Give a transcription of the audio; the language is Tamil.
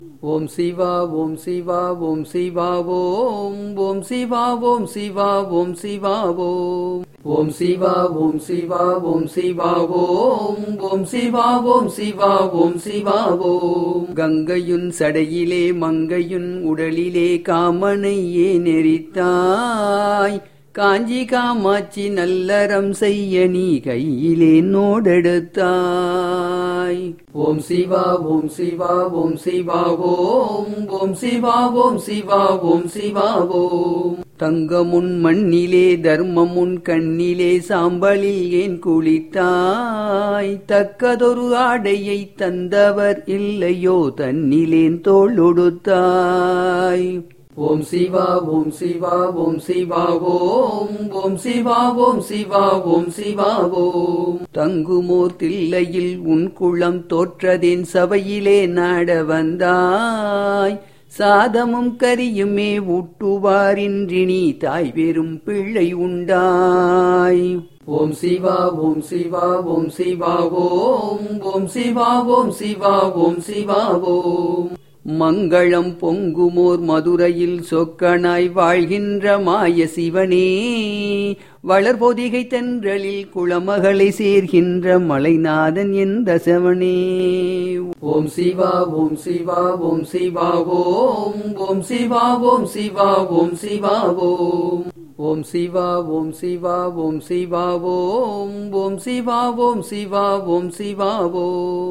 ஓம் சிவா ஓம் சிவா ஓம் சிவா ஓம் ஓம் சிவா ஓம் சிவா ஓம் சிவா ஓம் ஓம் சிவா ஓம் சிவா ஓம் சிவா ஓம் ஓம் சிவா ஓம் சிவா ஓம் சிவா ஓம் கங்கையுன் சடையிலே மங்கையுன் உடலிலே காமனை ஏன் எரித்தாய் காஞ்சி காமாட்சி நல்லறம் செய்ய நீ கையிலே நோடெடுத்தாய் ஓம் சிவா ஓம் சிவா ஓம் சிவா ஓம் ஓம் சிவா ஓம் சிவா ஓம் சிவா ஓம் தங்கமுன் மண்ணிலே தர்மமுன் கண்ணிலே சாம்பலில் ஏன் குளித்தாய் தக்கதொரு ஆடையை தந்தவர் இல்லையோ தன்னிலேன் தோளுடுத்தாய் ஓம் சிவா ஓம் சிவா ஓம் சிவா ஓம் ஓம் சிவா ஓம் சிவா ஓம் சிவா ஓம் தங்குமோர் தில்லையில் உன் குளம் தோற்றதேன் சபையிலே நாட வந்தாய் சாதமும் கரியுமே ஊட்டுவாரின்றி நீ தாய் பெரும் பிள்ளை உண்டாய் ஓம் சிவா ஓம் சிவா ஓம் சிவா ஓம் ஓம் சிவா ஓம் சிவா ஓம் சிவா ஓம் மங்களம் பொங்குமோர் மதுரையில் சொக்கனாய் வாழ்கின்ற மாய சிவனே வளர்பொதிகை தென்றலில் குளமகளை சேர்கின்ற மலைநாதன் எந்த செவனே ஓம் சிவா ஓம் சிவா ஓம் சிவா ஓம் ஓம் சிவா ஓம் சிவா ஓம் சிவா ஓம் ஓம் சிவா ஓம் சிவா ஓம் சிவா ஓம் ஓம் சிவா ஓம் சிவா ஓம் சிவா ஓம்